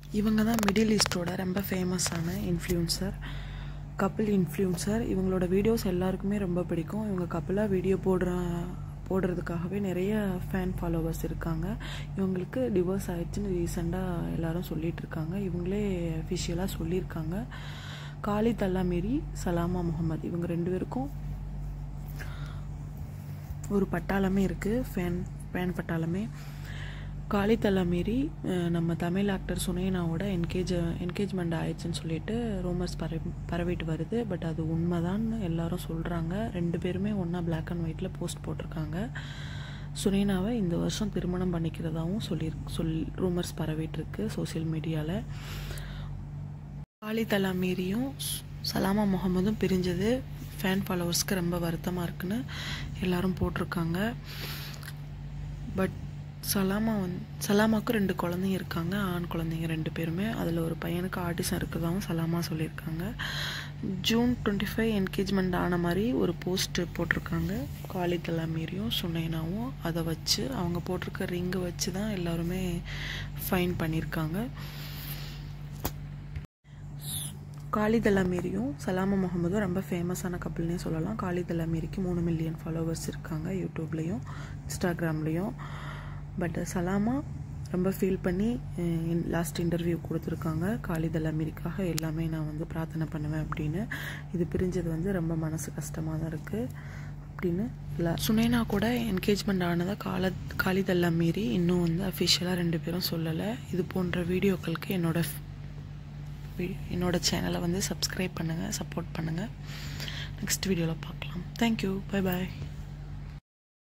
இவங்க தான் மிடில் ஈஸ்டோட ரொம்ப ஃபேமஸான இன்ஃப்ளூன்சர் கப்பிள் இன்ஃப்ளூன்சர் இவங்களோட வீடியோஸ் எல்லாருக்குமே ரொம்ப பிடிக்கும் இவங்க கப்பிளாக வீடியோ போடுற போடுறதுக்காகவே நிறைய ஃபேன் ஃபாலோவர்ஸ் இருக்காங்க இவங்களுக்கு டிவோர்ஸ் ஆயிடுச்சுன்னு ரீசெண்டாக எல்லாரும் சொல்லிட்டு இருக்காங்க இவங்களே அஃபிஷியலாக சொல்லியிருக்காங்க காலித் அல்லா மீறி சலாமா முகமது இவங்க ரெண்டு பேருக்கும் ஒரு பட்டாளமே இருக்குது ஃபேன் ஃபேன் பட்டாளமே காலித்தல்லா மீறி அஹ், நம்ம தமிழ் ஆக்டர் சுனேனாவோட என்கேஜ் என்கேஜ்மெண்ட் ஆயிடுச்சுன்னு சொல்லிட்டு ரூமர்ஸ் பரவி பரவிட்டு வருது பட் அது உண்மைதான்னு எல்லாரும் சொல்கிறாங்க ரெண்டு பேருமே ஒன்றா Black அண்ட் ஒயிட்டில் போஸ்ட் போட்டிருக்காங்க சுனேனாவை இந்த வருஷம் திருமணம் பண்ணிக்கிறதாவும் சொல்லி சொல் ரூமர்ஸ் பரவிட்டு இருக்கு சோஷியல் மீடியாவில் காலித்தலா மீறியும் ஸ்- சலாமா முகமதும் பிரிஞ்சது ஃபேன் ஃபாலோவர்ஸ்க்கு ரொம்ப வருத்தமாக இருக்குன்னு எல்லாரும் போட்டிருக்காங்க பட் சலாமா வந்து சலாமாவுக்கு ரெண்டு குழந்தைங்க இருக்காங்க ஆண் குழந்தைங்க ரெண்டு பேருமே அதில் ஒரு பையனுக்கு ஆர்டிசம் இருக்கிறதாவும் சலாமா சொல்லியிருக்காங்க ஜூன் டுவெண்ட்டி ஃபைவ் என்கேஜ்மெண்ட் ஆன மாதிரி ஒரு போஸ்ட் போட்டிருக்காங்க காலித்தலா மீறியும் சுனைனாவும் அதை வச்சு அவங்க போட்டிருக்க ரிங்கை வச்சு தான் எல்லாருமே ஃபைன் பண்ணியிருக்காங்க காலித் அமீரியும் சலாமா முகமதும் ரொம்ப ஃபேமஸான கப்பல்னே சொல்லலாம் காலித் அமீரிக்கு மூணு மில்லியன் ஃபாலோவர்ஸ் இருக்காங்க யூடியூப்லேயும் இன்ஸ்டாகிராம்லேயும் பட் சலாமா ரொம்ப ஃபீல் பண்ணி லாஸ்ட் இன்டர்வியூ கொடுத்துருக்காங்க காலித் அமீரிக்காக எல்லாமே நான் வந்து பிரார்த்தனை பண்ணுவேன் அப்படின்னு இது பிரிஞ்சது வந்து ரொம்ப மனசு கஷ்டமாக தான் இருக்குது அப்படின்னு இல்லை சுனேனா கூட என்கேஜ்மெண்ட் ஆனதை கால காலிதெல்லாம் மீறி இன்னும் வந்து அஃபிஷியலாக ரெண்டு பேரும் சொல்லலை இது போன்ற வீடியோக்களுக்கு என்னோட வி- என்னோட சேனலை வந்து சப்ஸ்கிரைப் பண்ணுங்கள் சப்போர்ட் பண்ணுங்கள் நெக்ஸ்ட் வீடியோவில் பார்க்கலாம் தேங்க்யூ பை பாய்